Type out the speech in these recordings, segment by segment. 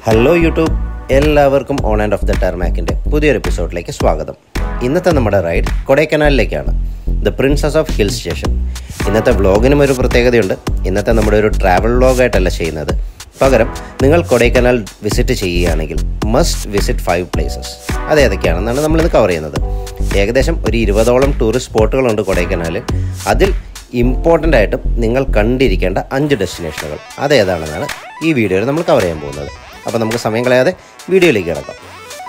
hello YouTube എല്ലാവർക്കും on and off the ടെർമാക്കിൻ്റെ പുതിയൊരു എപ്പിസോഡിലേക്ക് സ്വാഗതം ഇന്നത്തെ നമ്മുടെ റൈഡ് കൊടൈക്കനാലിലേക്കാണ് the princess of hill station ഇന്നത്തെ വ്ളോഗിനും ഒരു പ്രത്യേകതയുണ്ട് ഇന്നത്തെ നമ്മുടെ ഒരു ട്രാവൽ വ്ളോഗായിട്ടല്ല ചെയ്യുന്നത് പകരം നിങ്ങൾ കൊടൈക്കനാൽ വിസിറ്റ് ചെയ്യുകയാണെങ്കിൽ മസ്റ്റ് വിസിറ്റ് ഫൈവ് പ്ലേസസ് അത് ഏതൊക്കെയാണെന്നാണ് നമ്മളിന്ന് കവർ ചെയ്യുന്നത് ഏകദേശം ഒരു ഇരുപതോളം ടൂറിസ്റ്റ് സ്പോട്ടുകളുണ്ട് കൊടൈക്കനാലിൽ അതിൽ ഇമ്പോർട്ടൻ്റ് ആയിട്ടും നിങ്ങൾ കണ്ടിരിക്കേണ്ട അഞ്ച് ഡെസ്റ്റിനേഷനുകൾ അതേതാണെന്നാണ് ഈ വീഡിയോയിൽ നമ്മൾ കവർ ചെയ്യാൻ പോകുന്നത് അപ്പോൾ നമുക്ക് സമയം കളയാതെ വീഡിയോയിലേക്ക് കിടക്കാം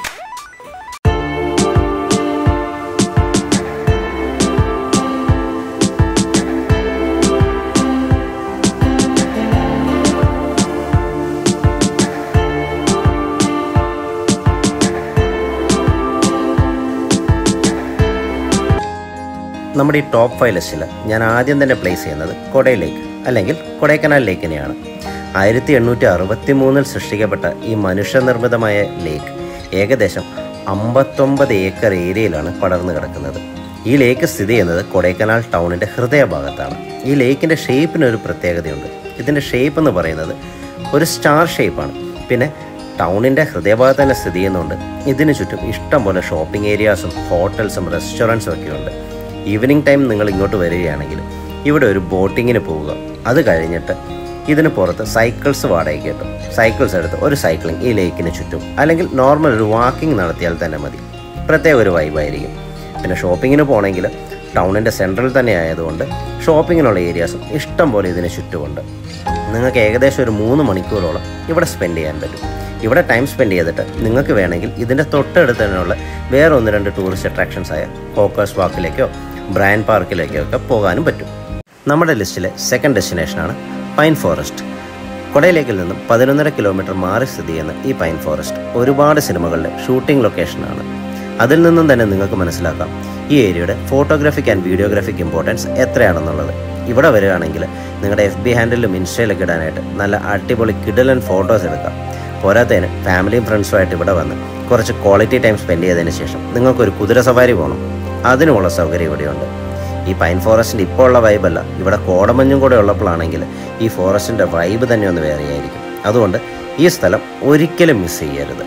നമ്മുടെ ഈ ടോപ്പ് ഫൈവ് ലിസ്റ്റിൽ ഞാൻ ആദ്യം തന്നെ പ്ലേസ് ചെയ്യുന്നത് കൊടൈ ലേക്ക് അല്ലെങ്കിൽ കൊടൈക്കനാൽ ലേക്കിനെയാണ് ആയിരത്തി എണ്ണൂറ്റി അറുപത്തി മൂന്നിൽ സൃഷ്ടിക്കപ്പെട്ട ഈ മനുഷ്യനിർമ്മിതമായ ലേക്ക് ഏകദേശം അമ്പത്തൊമ്പത് ഏക്കർ ഏരിയയിലാണ് പടർന്നു കിടക്കുന്നത് ഈ ലേക്ക് സ്ഥിതി ചെയ്യുന്നത് കൊടൈക്കനാൽ ടൗണിൻ്റെ ഹൃദയഭാഗത്താണ് ഈ ലേക്കിൻ്റെ ഷേപ്പിനൊരു പ്രത്യേകതയുണ്ട് ഇതിൻ്റെ ഷേപ്പ് എന്ന് പറയുന്നത് ഒരു സ്റ്റാർ ഷേപ്പാണ് പിന്നെ ടൗണിൻ്റെ ഹൃദയഭാഗത്ത് തന്നെ സ്ഥിതി ചെയ്യുന്നുണ്ട് ഇതിന് ചുറ്റും ഇഷ്ടം പോലെ ഷോപ്പിംഗ് ഏരിയാസും ഹോട്ടൽസും റെസ്റ്റോറൻറ്റ്സും ഒക്കെ ഉണ്ട് ഈവനിങ് ടൈം നിങ്ങൾ ഇങ്ങോട്ട് വരികയാണെങ്കിൽ ഇവിടെ ഒരു ബോട്ടിങ്ങിന് പോവുക അത് കഴിഞ്ഞിട്ട് ഇതിന് പുറത്ത് സൈക്കിൾസ് വാടകയ്ക്ക് കിട്ടും സൈക്കിൾസ് എടുത്ത് ഒരു സൈക്ലിംഗ് ഈ ലേക്കിന് ചുറ്റും അല്ലെങ്കിൽ നോർമൽ ഒരു വാക്കിംഗ് നടത്തിയാൽ തന്നെ മതി പ്രത്യേക ഒരു വൈബായിരിക്കും പിന്നെ ഷോപ്പിങ്ങിന് പോകണമെങ്കിൽ ടൗണിൻ്റെ സെൻട്രൽ തന്നെ ആയതുകൊണ്ട് ഷോപ്പിങ്ങിനുള്ള ഏരിയാസും ഇഷ്ടം പോലെ ഇതിന് ചുറ്റുമുണ്ട് നിങ്ങൾക്ക് ഏകദേശം ഒരു മൂന്ന് മണിക്കൂറോളം ഇവിടെ സ്പെൻഡ് ചെയ്യാൻ പറ്റും ഇവിടെ ടൈം സ്പെൻഡ് ചെയ്തിട്ട് നിങ്ങൾക്ക് വേണമെങ്കിൽ ഇതിൻ്റെ തൊട്ടടുത്ത് തന്നെയുള്ള വേറെ ഒന്ന് രണ്ട് ടൂറിസ്റ്റ് അട്രാക്ഷൻസ് ആയ കോക്കേഴ്സ് വാക്കിലേക്കോ ബ്രാൻഡ് പാർക്കിലേക്കോ ഒക്കെ പോകാനും പറ്റും നമ്മുടെ ലിസ്റ്റിലെ സെക്കൻഡ് ഡെസ്റ്റിനേഷനാണ് പൈൻ ഫോറസ്റ്റ് കൊടയിലേക്കിൽ നിന്നും പതിനൊന്നര കിലോമീറ്റർ മാറി സ്ഥിതി ചെയ്യുന്ന ഈ പൈൻ ഫോറസ്റ്റ് ഒരുപാട് സിനിമകളുടെ ഷൂട്ടിംഗ് ലൊക്കേഷനാണ് അതിൽ നിന്നും തന്നെ നിങ്ങൾക്ക് മനസ്സിലാക്കാം ഈ ഏരിയയുടെ ഫോട്ടോഗ്രാഫിക് ആൻഡ് വീഡിയോഗ്രാഫിക് ഇമ്പോർട്ടൻസ് എത്രയാണെന്നുള്ളത് ഇവിടെ വരികയാണെങ്കിൽ നിങ്ങളുടെ എഫ് ബി ഹാൻഡിലും ഇൻസ്റ്റയിലൊക്കെ ഇടാനായിട്ട് നല്ല അടിപൊളി കിഡലൻ ഫോട്ടോസ് എടുക്കാം പോരാത്തതിന് ഫാമിലിയും ഫ്രണ്ട്സുമായിട്ട് ഇവിടെ വന്ന് കുറച്ച് ക്വാളിറ്റി ടൈം സ്പെൻഡ് ചെയ്തതിന് ശേഷം നിങ്ങൾക്കൊരു കുതിര സവാരി പോകണം അതിനുമുള്ള സൗകര്യം ഇവിടെയുണ്ട് ഈ പൈൻ ഫോറസ്റ്റിൻ്റെ ഇപ്പോൾ ഉള്ള വൈബല്ല ഇവിടെ കോടമഞ്ഞും കൂടെ ഉള്ളപ്പോഴാണെങ്കിൽ ഈ ഫോറസ്റ്റിൻ്റെ വൈബ് തന്നെ ഒന്ന് വേറെയായിരിക്കും അതുകൊണ്ട് ഈ സ്ഥലം ഒരിക്കലും മിസ് ചെയ്യരുത്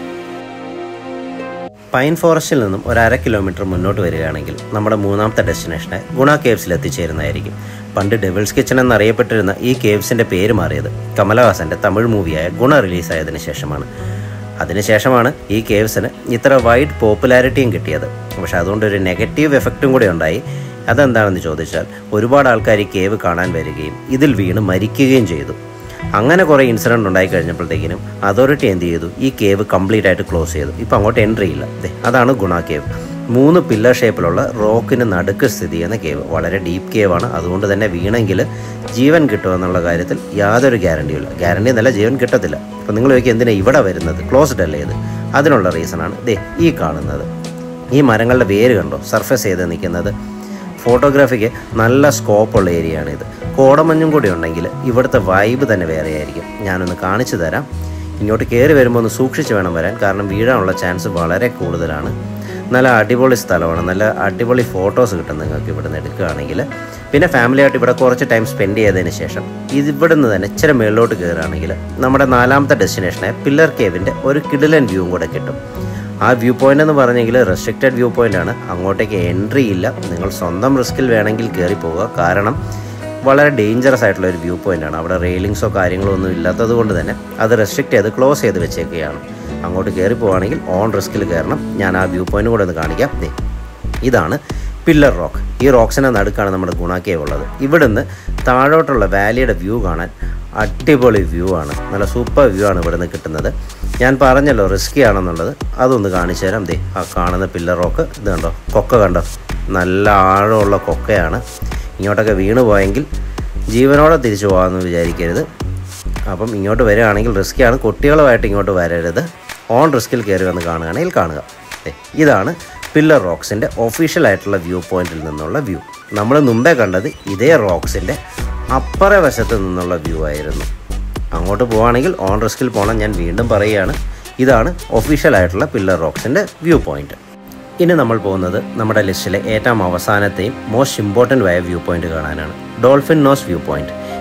പൈൻ ഫോറസ്റ്റിൽ നിന്നും ഒരു അര കിലോമീറ്റർ മുന്നോട്ട് വരികയാണെങ്കിൽ നമ്മുടെ മൂന്നാമത്തെ ഡെസ്റ്റിനേഷനെ ഗുണ കേവ്സിൽ എത്തിച്ചേരുന്നതായിരിക്കും പണ്ട് ഡെവിൾസ് കിച്ചൺ എന്നറിയപ്പെട്ടിരുന്ന ഈ കേവ്സിൻ്റെ പേര് മാറിയത് കമലഹാസൻ്റെ തമിഴ് മൂവിയായ ഗുണ റിലീസായതിനു ശേഷമാണ് അതിനുശേഷമാണ് ഈ കേവ്സിന് ഇത്ര വൈഡ് പോപ്പുലാരിറ്റിയും കിട്ടിയത് പക്ഷെ അതുകൊണ്ട് ഒരു നെഗറ്റീവ് എഫക്റ്റും കൂടെ ഉണ്ടായി അതെന്താണെന്ന് ചോദിച്ചാൽ ഒരുപാട് ആൾക്കാർ ഈ കേവ് കാണാൻ വരികയും ഇതിൽ വീണ് മരിക്കുകയും ചെയ്തു അങ്ങനെ കുറേ ഇൻസിഡൻറ്റ് ഉണ്ടായി കഴിഞ്ഞപ്പോഴത്തേക്കിനും അതോറിറ്റി എന്ത് ചെയ്തു ഈ കേവ് കംപ്ലീറ്റ് ആയിട്ട് ക്ലോസ് ചെയ്തു ഇപ്പം അങ്ങോട്ട് എൻട്രി ഇല്ല ദേ അതാണ് ഗുണ കേവ് മൂന്ന് പില്ലർ ഷേപ്പിലുള്ള റോക്കിന് നടുക്ക് സ്ഥിതി ചെയ്യുന്ന കേവ് വളരെ ഡീപ്പ് കേവാണ് അതുകൊണ്ട് തന്നെ വീണെങ്കിൽ ജീവൻ കിട്ടുമെന്നുള്ള കാര്യത്തിൽ യാതൊരു ഗ്യാരണ്ടിയും ഇല്ല ഗ്യാരണ്ടി എന്നല്ല ജീവൻ കിട്ടത്തില്ല അപ്പോൾ നിങ്ങൾ ചോദിക്കുക എന്തിനാണ് ഇവിടെ വരുന്നത് ക്ലോസ്ഡ് അല്ലേ ഇത് അതിനുള്ള റീസണാണ് ദേ ഈ കാണുന്നത് ഈ മരങ്ങളുടെ വേര് കണ്ടോ സർഫസ് ചെയ്ത് നിൽക്കുന്നത് ഫോട്ടോഗ്രാഫിക്ക് നല്ല സ്കോപ്പുള്ള ഏരിയയാണ് ഇത് കോടമഞ്ഞും കൂടി ഉണ്ടെങ്കിൽ ഇവിടുത്തെ വൈബ് തന്നെ വേറെ ആയിരിക്കും ഞാനൊന്ന് കാണിച്ചു തരാം ഇങ്ങോട്ട് കയറി വരുമ്പോൾ ഒന്ന് സൂക്ഷിച്ച് വേണം വരാൻ കാരണം വീഴാനുള്ള ചാൻസ് വളരെ കൂടുതലാണ് നല്ല അടിപൊളി സ്ഥലമാണ് നല്ല അടിപൊളി ഫോട്ടോസ് കിട്ടും നിങ്ങൾക്ക് ഇവിടുന്ന് എടുക്കുകയാണെങ്കിൽ പിന്നെ ഫാമിലിയായിട്ട് ഇവിടെ കുറച്ച് ടൈം സ്പെൻഡ് ചെയ്തതിന് ശേഷം ഇവിടുന്ന് തന്നെ ഇച്ചിരി മേളിലോട്ട് കയറുകയാണെങ്കിൽ നമ്മുടെ നാലാമത്തെ ഡെസ്റ്റിനേഷനായ പില്ലർ കേവിൻ്റെ ഒരു കിടിലൻ വ്യൂവും കൂടെ കിട്ടും ആ വ്യൂ പോയിന്റ് എന്ന് പറഞ്ഞെങ്കിൽ റെസ്ട്രിക്റ്റഡ് വ്യൂ പോയിന്റ് ആണ് അങ്ങോട്ടേക്ക് എൻട്രി ഇല്ല നിങ്ങൾ സ്വന്തം റിസ്കിൽ വേണമെങ്കിൽ കയറി പോവുക കാരണം വളരെ ഡേഞ്ചറസ് ആയിട്ടുള്ള ഒരു വ്യൂ പോയിന്റ് ആണ് അവിടെ റെയിലിങ്സോ കാര്യങ്ങളോ ഒന്നും ഇല്ലാത്തത് കൊണ്ട് തന്നെ അത് റെസ്ട്രിക്റ്റ് ചെയ്ത് ക്ലോസ് ചെയ്ത് വെച്ചേക്കുകയാണ് അങ്ങോട്ട് കയറി പോവുകയാണെങ്കിൽ ഓൺ റിസ്കിൽ കയറണം ഞാൻ ആ വ്യൂ പോയിന്റ് കൂടെ ഒന്ന് കാണിക്കാം ദേ ഇതാണ് പില്ലർ റോക്ക് ഈ റോക്സിൻ്റെ നടുക്കാണ് നമ്മുടെ ഗുണാക്കേവ് ഉള്ളത് ഇവിടുന്ന് താഴോട്ടുള്ള വാലിയുടെ വ്യൂ കാണാൻ അടിപൊളി വ്യൂ ആണ് നല്ല സൂപ്പർ വ്യൂ ആണ് ഇവിടുന്ന് കിട്ടുന്നത് ഞാൻ പറഞ്ഞല്ലോ റിസ്കി ആണെന്നുള്ളത് അതൊന്ന് കാണിച്ചു തരാം ദേ ആ കാണുന്ന പില്ലർ റോക്ക് ഇത് കണ്ടോ കൊക്ക കണ്ടോ നല്ല ആഴമുള്ള കൊക്കയാണ് ഇങ്ങോട്ടൊക്കെ വീണ് പോയെങ്കിൽ ജീവനോടെ തിരിച്ചു പോകാമെന്ന് വിചാരിക്കരുത് അപ്പം ഇങ്ങോട്ട് വരികയാണെങ്കിൽ റിസ്ക്കിയാണ് കുട്ടികളുമായിട്ട് ഇങ്ങോട്ട് വരരുത് ഓൺ റിസ്കിൽ കയറി വന്ന് കാണുകയാണെങ്കിൽ കാണുക ദേ, ഇതാണ് പില്ലർ റോക്സിൻ്റെ ഒഫീഷ്യൽ ആയിട്ടുള്ള വ്യൂ പോയിന്റിൽ നിന്നുള്ള വ്യൂ നമ്മൾ മുമ്പേ കണ്ടത് ഇതേ റോക്സിൻ്റെ അപ്പറ വശത്ത് നിന്നുള്ള വ്യൂ ആയിരുന്നു അങ്ങോട്ട് പോവുകയാണെങ്കിൽ ഓൺ റിസ്കിൽ പോകണം ഞാൻ വീണ്ടും പറയുകയാണ് ഇതാണ് ഒഫീഷ്യൽ ആയിട്ടുള്ള പില്ലർ റോക്സിൻ്റെ വ്യൂ പോയിന്റ് ഇനി നമ്മൾ പോകുന്നത് നമ്മുടെ ലിസ്റ്റിലെ ഏറ്റവും അവസാനത്തെയും മോസ്റ്റ് ഇമ്പോർട്ടൻ്റ് ആയ വ്യൂ പോയിന്റ് കാണാനാണ് ഡോൾഫിൻ നോസ് വ്യൂ പോയിന്റ്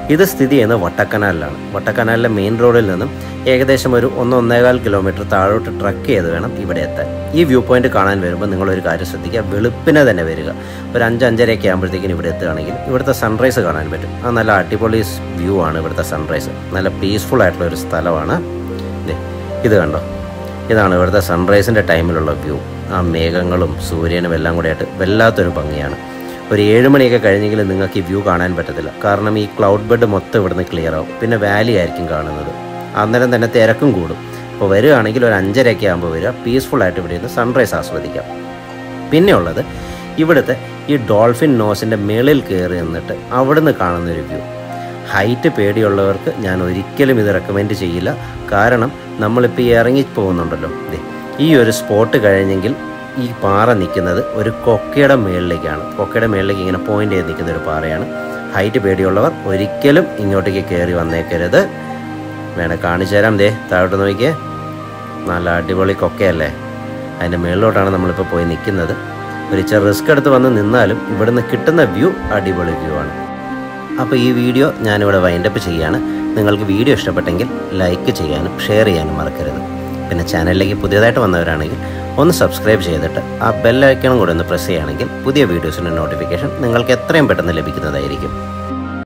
ഇത് സ്ഥിതി ചെയ്യുന്നത് വട്ടക്കനാലിലാണ് വട്ടക്കനാലിലെ മെയിൻ റോഡിൽ നിന്നും ഏകദേശം ഒരു ഒന്ന് ഒന്നേകാൽ കിലോമീറ്റർ താഴോട്ട് ട്രക്ക് ചെയ്ത് വേണം ഇവിടെ എത്താൻ ഈ വ്യൂ പോയിന്റ് കാണാൻ വരുമ്പോൾ നിങ്ങളൊരു കാര്യം ശ്രദ്ധിക്കുക വെളുപ്പിനെ തന്നെ വരിക ഒരു അഞ്ച് അഞ്ചരയൊക്കെ ആകുമ്പോഴത്തേക്കിന് ഇവിടെ എത്തുകയാണെങ്കിൽ ഇവിടുത്തെ സൺറൈസ് കാണാൻ പറ്റും അത് നല്ല അടിപൊളി വ്യൂ ആണ് ഇവിടുത്തെ സൺറൈസ് നല്ല പീസ്ഫുൾ ആയിട്ടുള്ള ഒരു സ്ഥലമാണ് ദേ, ഇത് കണ്ടോ ഇതാണ് ഇവിടുത്തെ സൺറൈസിൻ്റെ ടൈമിലുള്ള വ്യൂ ആ മേഘങ്ങളും സൂര്യനും എല്ലാം കൂടെ ആയിട്ട് വല്ലാത്തൊരു ഭംഗിയാണ് ഒരു ഏഴ് മണിയൊക്കെ കഴിഞ്ഞെങ്കിലും നിങ്ങൾക്ക് ഈ വ്യൂ കാണാൻ പറ്റത്തില്ല കാരണം ഈ ക്ലൗഡ് ബെഡ് മൊത്തം ഇവിടുന്ന് ക്ലിയർ ആവും പിന്നെ വാലി ആയിരിക്കും കാണുന്നത് അന്നേരം തന്നെ തിരക്കും കൂടും അപ്പോൾ വരികയാണെങ്കിൽ ഒരു അഞ്ചരയൊക്കെ ആകുമ്പോൾ വരിക പീസ്ഫുൾ ആയിട്ട് ഇവിടെ നിന്ന് സൺറൈസ് ആസ്വദിക്കാം പിന്നെ ഉള്ളത് ഇവിടുത്തെ ഈ ഡോൾഫിൻ നോസിൻ്റെ മേളിൽ കയറി നിന്നിട്ട് അവിടുന്ന് കാണുന്നൊരു വ്യൂ ഹൈറ്റ് പേടിയുള്ളവർക്ക് ഞാൻ ഒരിക്കലും ഇത് റെക്കമെൻഡ് ചെയ്യില്ല കാരണം നമ്മളിപ്പോൾ ഈ ഇറങ്ങി പോകുന്നുണ്ടല്ലോ ദേ, ഈ ഒരു സ്പോട്ട് കഴിഞ്ഞെങ്കിൽ ഈ പാറ നിൽക്കുന്നത് ഒരു കൊക്കയുടെ മേളിലേക്കാണ് കൊക്കയുടെ മേളിലേക്ക് ഇങ്ങനെ പോയിന്റ് ചെയ്ത് നിൽക്കുന്ന ഒരു പാറയാണ് ഹൈറ്റ് പേടിയുള്ളവർ ഒരിക്കലും ഇങ്ങോട്ടേക്ക് കയറി വന്നേക്കരുത് വേണേ കാണിച്ചു തരാം ദേ താഴോട്ട് നോക്കിയേ നല്ല അടിപൊളി കൊക്കയല്ലേ അതിൻ്റെ മേളിലോട്ടാണ് നമ്മളിപ്പോൾ പോയി നിൽക്കുന്നത് ഒരു ഇച്ചിരി റിസ്ക് എടുത്ത് വന്ന് നിന്നാലും ഇവിടുന്ന് കിട്ടുന്ന വ്യൂ അടിപൊളി വ്യൂ ആണ് അപ്പോൾ ഈ വീഡിയോ ഞാനിവിടെ വൈൻഡപ്പ് ചെയ്യാണ് നിങ്ങൾക്ക് വീഡിയോ ഇഷ്ടപ്പെട്ടെങ്കിൽ ലൈക്ക് ചെയ്യാനും ഷെയർ ചെയ്യാനും മറക്കരുത് പിന്നെ ചാനലിലേക്ക് പുതിയതായിട്ട് വന്നവരാണെങ്കിൽ ഒന്ന് സബ്സ്ക്രൈബ് ചെയ്തിട്ട് ആ ബെല്ലൈക്കണം കൂടെ ഒന്ന് പ്രസ് ചെയ്യുകയാണെങ്കിൽ പുതിയ വീഡിയോസിൻ്റെ നോട്ടിഫിക്കേഷൻ നിങ്ങൾക്ക് എത്രയും പെട്ടെന്ന് ലഭിക്കുന്നതായിരിക്കും